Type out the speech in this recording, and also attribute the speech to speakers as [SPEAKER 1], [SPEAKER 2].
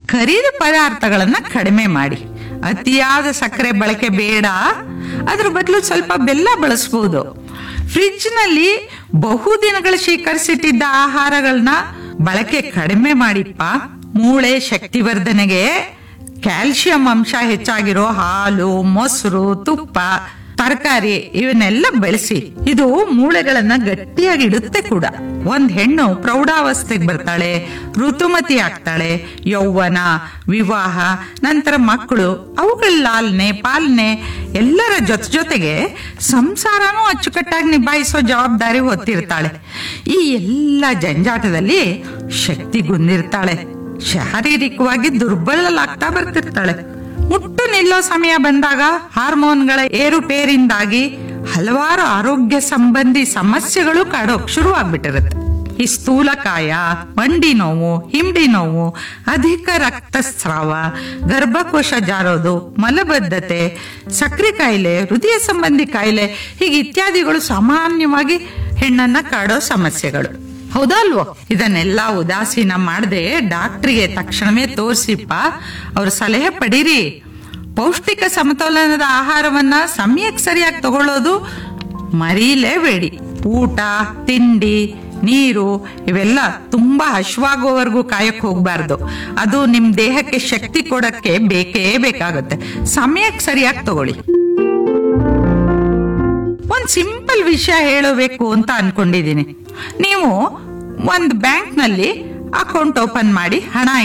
[SPEAKER 1] ಕರಿದ ಪದಾರ್ಥಗಳನ್ನ ಕಡಿಮೆ ಮಾಡಿ ಅತಿಯಾದ ಸಕ್ಕರೆ ಬಳಕೆ ಬೇಡ ಅದ್ರ ಬದಲು ಸ್ವಲ್ಪ ಬೆಲ್ಲ ಬಳಸ್ಬೋದು ಫ್ರಿಡ್ಜ್ನಲ್ಲಿ ಬಹುದಿನಗಳು ಶೇಖರಿಸಿಟ್ಟಿದ್ದ ಆಹಾರಗಳನ್ನ ಬಳಕೆ ಕಡಿಮೆ ಮಾಡಿಪ್ಪ ಮೂಳೆ ಶಕ್ತಿವರ್ಧನೆಗೆ ಕ್ಯಾಲ್ಸಿಯಂ ಅಂಶ ಹೆಚ್ಚಾಗಿರೋ ಹಾಲು ಮೊಸರು ತುಪ್ಪ ತರಕಾರಿ ಇವನ್ನೆಲ್ಲ ಬೆಳೆಸಿ ಇದು ಮೂಳೆಗಳನ್ನ ಗಟ್ಟಿಯಾಗಿ ಇಡುತ್ತೆ ಕೂಡ ಒಂದ್ ಹೆಣ್ಣು ಪ್ರೌಢಾವಸ್ಥೆಗೆ ಬರ್ತಾಳೆ ಋತುಮತಿ ಆಗ್ತಾಳೆ ಯೌವನ ವಿವಾಹ ನಂತರ ಮಕ್ಕಳು ಅವುಗಳ ಲಾಲನೆ ಪಾಲನೆ ಎಲ್ಲರ ಜೊತೆ ಜೊತೆಗೆ ಸಂಸಾರನೂ ಅಚ್ಚುಕಟ್ಟಾಗಿ ನಿಭಾಯಿಸೋ ಜವಾಬ್ದಾರಿ ಹೊತ್ತಿರ್ತಾಳೆ ಈ ಎಲ್ಲ ಜಂಜಾಟದಲ್ಲಿ ಶಕ್ತಿಗುಂದಿರ್ತಾಳೆ ಶಾರೀರಿಕವಾಗಿ ದುರ್ಬಲಲಾಗ್ತಾ ಬರ್ತಿರ್ತಾಳೆ ಮುಟ್ಟು ನಿಲ್ಲೋ ಸಮಯ ಬಂದಾಗ ಹಾರ್ಮೋನ್ಗಳ ಏರುಪೇರಿಂದಾಗಿ ಹಲವಾರು ಆರೋಗ್ಯ ಸಂಬಂಧಿ ಸಮಸ್ಯೆಗಳು ಕಾಡೋಕ್ ಶುರುವಾಗ್ಬಿಟ್ಟಿರುತ್ತೆ ಈ ಸ್ಥೂಲಕಾಯ ಮಂಡಿ ನೋವು ಹಿಂಡಿ ನೋವು ಅಧಿಕ ರಕ್ತಸ್ರಾವ ಗರ್ಭಕೋಶ ಜಾರೋದು ಮಲಬದ್ಧತೆ ಸಕ್ಕರೆ ಕಾಯಿಲೆ ಹೃದಯ ಸಂಬಂಧಿ ಕಾಯಿಲೆ ಹೀಗೆ ಇತ್ಯಾದಿಗಳು ಸಾಮಾನ್ಯವಾಗಿ ಹೆಣ್ಣನ್ನ ಕಾಡೋ ಸಮಸ್ಯೆಗಳು ಹೌದಲ್ವೋ ಇದನ್ನೆಲ್ಲ ಉದಾಸೀನ ಮಾಡದೆ ಡಾಕ್ಟ್ರಿಗೆ ತಕ್ಷಣವೇ ತೋರಿಸಿಪ್ಪ ಅವ್ರ ಸಲಹೆ ಪಡೀರಿ ಪೌಷ್ಟಿಕ ಸಮತೋಲನದ ಆಹಾರವನ್ನ ಸಮಯಕ್ಕೆ ಸರಿಯಾಗಿ ತಗೊಳ್ಳೋದು ಮರೀಲೇಬೇಡಿ ಊಟ ತಿಂಡಿ ನೀರು ಇವೆಲ್ಲ ತುಂಬಾ ಹಶ್ವಾಗೋವರೆಗೂ ಕಾಯಕ್ ಹೋಗ್ಬಾರ್ದು ಅದು ನಿಮ್ ದೇಹಕ್ಕೆ ಶಕ್ತಿ ಕೊಡಕ್ಕೆ ಬೇಕೇ ಬೇಕಾಗುತ್ತೆ ಸಮಯಕ್ಕೆ ಸರಿಯಾಗಿ ತಗೊಳ್ಳಿ ಒಂದ್ ಸಿಂಪಲ್ ವಿಷಯ ಹೇಳಬೇಕು ಅಂತ ಅನ್ಕೊಂಡಿದೀನಿ ನೀವು ಒಂದು ಬ್ಯಾಂಕ್ ನಲ್ಲಿ ಅಕೌಂಟ್ ಓಪನ್ ಮಾಡಿ ಹಣ